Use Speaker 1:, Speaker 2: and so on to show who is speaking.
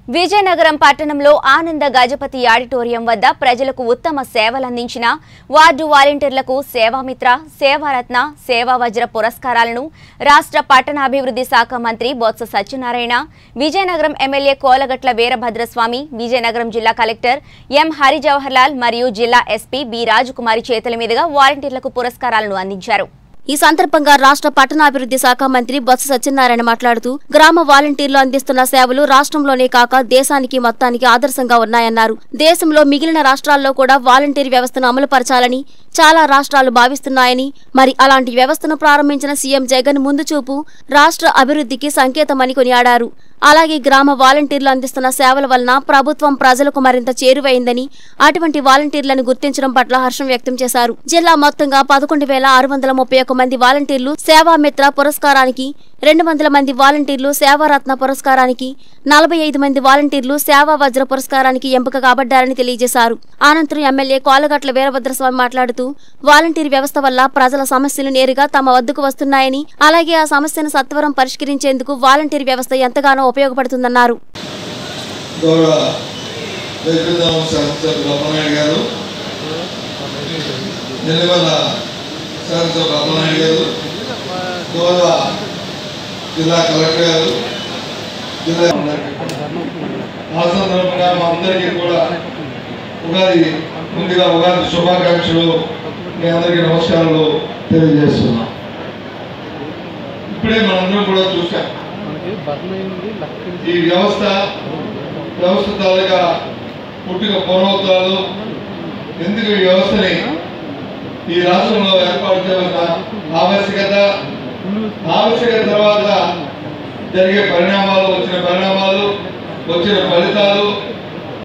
Speaker 1: విజయనగరం పట్టణంలో ఆనంద గజపతి ఆడిటోరియం వద్ద ప్రజలకు ఉత్తమ సేవలందించిన వార్డు వాలంటీర్లకు సేవామిత్ర సేవారత్న సేవా వజ్ర పురస్కారాలను రాష్ట్ర పట్టణాభివృద్ధి శాఖ మంత్రి బొత్స సత్యనారాయణ విజయనగరం ఎమ్మెల్యే కోలగట్ల వీరభద్రస్వామి విజయనగరం జిల్లా కలెక్టర్ ఎం హరిజవహర్ లాల్ మరియు జిల్లా ఎస్పీ బి రాజకుమారి చేతుల మీదుగా వాలంటీర్లకు పురస్కారాలను అందించారు ఈ సందర్భంగా రాష్ట్ర పట్టణాభివృద్ధి శాఖ మంత్రి బొత్స సత్యనారాయణ మాట్లాడుతూ గ్రామ వాలంటీర్లు అందిస్తున్న సేవలు రాష్ట్రంలోనే కాక దేశానికి మొత్తానికి ఆదర్శంగా ఉన్నాయన్నారు దేశంలో మిగిలిన రాష్ట్రాల్లో కూడా వాలంటీర్ వ్యవస్థను అమలుపరచాలని చాలా రాష్ట్రాలు భావిస్తున్నాయని మరి అలాంటి వ్యవస్థను ప్రారంభించిన సీఎం జగన్ ముందు చూపు రాష్ట్ర అభివృద్ధికి సంకేతమని కొనియాడారు అలాగే గ్రామ వాలంటీర్లు అందిస్తున్న సేవల వలన ప్రభుత్వం ప్రజలకు మరింత చేరువైందని అటువంటి వాలంటీర్లను గుర్తించడం పట్ల హర్షం వ్యక్తం చేశారు జిల్లా మొత్తంగా పదకొండు వేల ఆరు వందల ముప్పై ఒక్క మంది వాలంటీర్లు సేవామిత్ర పురస్కారానికి రెండు వందల మంది వాలంటీర్లు సేవారత్న పురస్కారానికి నలభై ఐదు మంది వాలంటీర్లు సేవా వజ్ర పురస్కారానికి ఎంపిక కాబడ్డారని తెలియజేశారు అనంతరం ఎమ్మెల్యే కోలగట్ల వీరభద్రస్వామి మాట్లాడుతూ వాలంటీర్ వ్యవస్థ వల్ల ప్రజల సమస్యలు నేరుగా తమ వద్దకు వస్తున్నాయని అలాగే ఆ సమస్యను సత్వరం పరిష్కరించేందుకు వాలంటీర్ వ్యవస్థ ఎంతగానో ఉపయోగపడుతుందన్నారు
Speaker 2: గౌరవ వైద్యుదాం శాసనసభ రమణాయుడు గారు నెల్లిమల్ల శాసనసభ రమణాయుడు గారు గౌరవ జిల్లా కలెక్టర్ గారు జిల్లా ఆ సందర్భంగా మా అందరికీ కూడా ఉగాది ముందుగా ఉగాది శుభాకాంక్షలు మీ అందరికీ నమస్కారాలు తెలియజేస్తున్నాం ఇప్పుడే మనందరం కూడా చూసాం ఈ వ్యవస్థ వ్యవస్థ తాలూకా పుట్టుక పూర్వోత్తరాలు ఎందుకు ఈ వ్యవస్థని ఈ రాష్ట్రంలో ఏర్పాటు చేయాల్సిన ఆవశ్యకత ఆవశ్యకత తర్వాత జరిగే పరిణామాలు వచ్చిన పరిణామాలు వచ్చిన ఫలితాలు